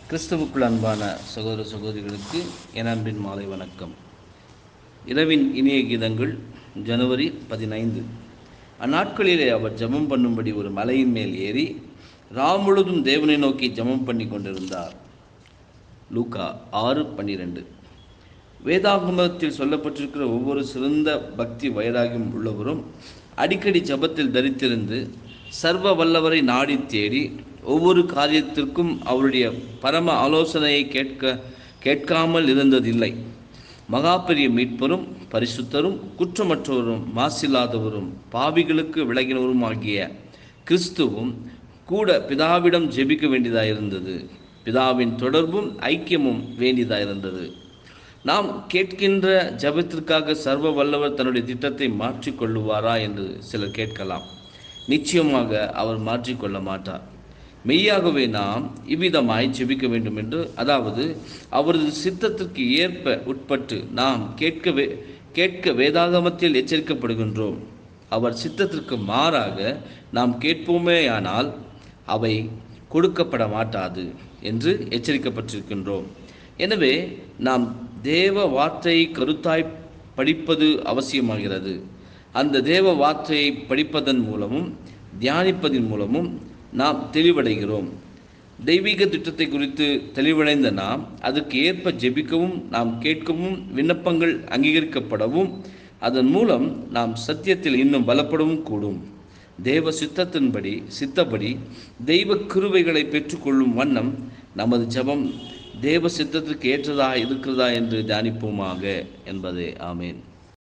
கிறிஸ்துவுக்குள் அன்பான சகோதர சகோதரிகளுக்கு என் அன்பின் மாலை வணக்கம் இரவின் இனிய கீதங்கள் ஜனவரி பதினைந்து அந்நாட்களிலே அவர் ஜெபம் பண்ணும்படி ஒரு மலையின் மேல் ஏறி ராம் முழுதும் தேவனை நோக்கி ஜெபம் பண்ணி கொண்டிருந்தார் லூக்கா ஆறு பன்னிரெண்டு வேதாகமத்தில் சொல்லப்பட்டிருக்கிற ஒவ்வொரு சிறந்த பக்தி வைராகியம் உள்ளவரும் அடிக்கடி ஜபத்தில் தரித்திருந்து சர்வ வல்லவரை நாடி தேடி ஒவ்வொரு காரியத்திற்கும் அவருடைய பரம ஆலோசனையை கேட்க கேட்காமல் இருந்ததில்லை மகா பெரிய மீட்பரும் பரிசுத்தரும் குற்றமற்றவரும் மாசில்லாதவரும் பாவிகளுக்கு விலகினவரும் ஆகிய கிறிஸ்துவும் கூட பிதாவிடம் ஜெபிக்க வேண்டியதாயிருந்தது பிதாவின் தொடர்பும் ஐக்கியமும் வேண்டியதாயிருந்தது நாம் கேட்கின்ற ஜபத்திற்காக சர்வ வல்லவர் தன்னுடைய திட்டத்தை மாற்றிக்கொள்ளுவாரா என்று சிலர் கேட்கலாம் நிச்சயமாக அவர் மாற்றிக்கொள்ள மாட்டார் மெய்யாகவே நாம் இவ்விதமாய் ஜெபிக்க வேண்டும் என்று அதாவது அவரது சித்தத்திற்கு ஏற்ப உட்பட்டு நாம் கேட்க கேட்க வேதாகமத்தில் எச்சரிக்கப்படுகின்றோம் அவர் சித்தத்திற்கு மாறாக நாம் கேட்போமேயானால் அவை கொடுக்கப்பட மாட்டாது என்று எச்சரிக்கப்பட்டிருக்கின்றோம் எனவே நாம் தேவ வார்த்தையை கருத்தாய் படிப்பது அவசியமாகிறது அந்த தேவ வார்த்தையை படிப்பதன் மூலமும் தியானிப்பதன் மூலமும் நாம் தெளிவடைகிறோம் தெய்வீக திட்டத்தை குறித்து தெளிவடைந்த நாம் அதுக்கு ஏற்ப ஜெபிக்கவும் நாம் கேட்கவும் விண்ணப்பங்கள் அங்கீகரிக்கப்படவும் அதன் மூலம் நாம் சத்தியத்தில் இன்னும் பலப்படவும் கூடும் தேவ சித்தத்தின்படி சித்தப்படி தெய்வ கிருவைகளை பெற்றுக்கொள்ளும் வண்ணம் நமது ஜபம் தேவ சித்தத்திற்கு ஏற்றதாக இருக்கிறதா என்று தியானிப்போமாக என்பதே ஆமேன்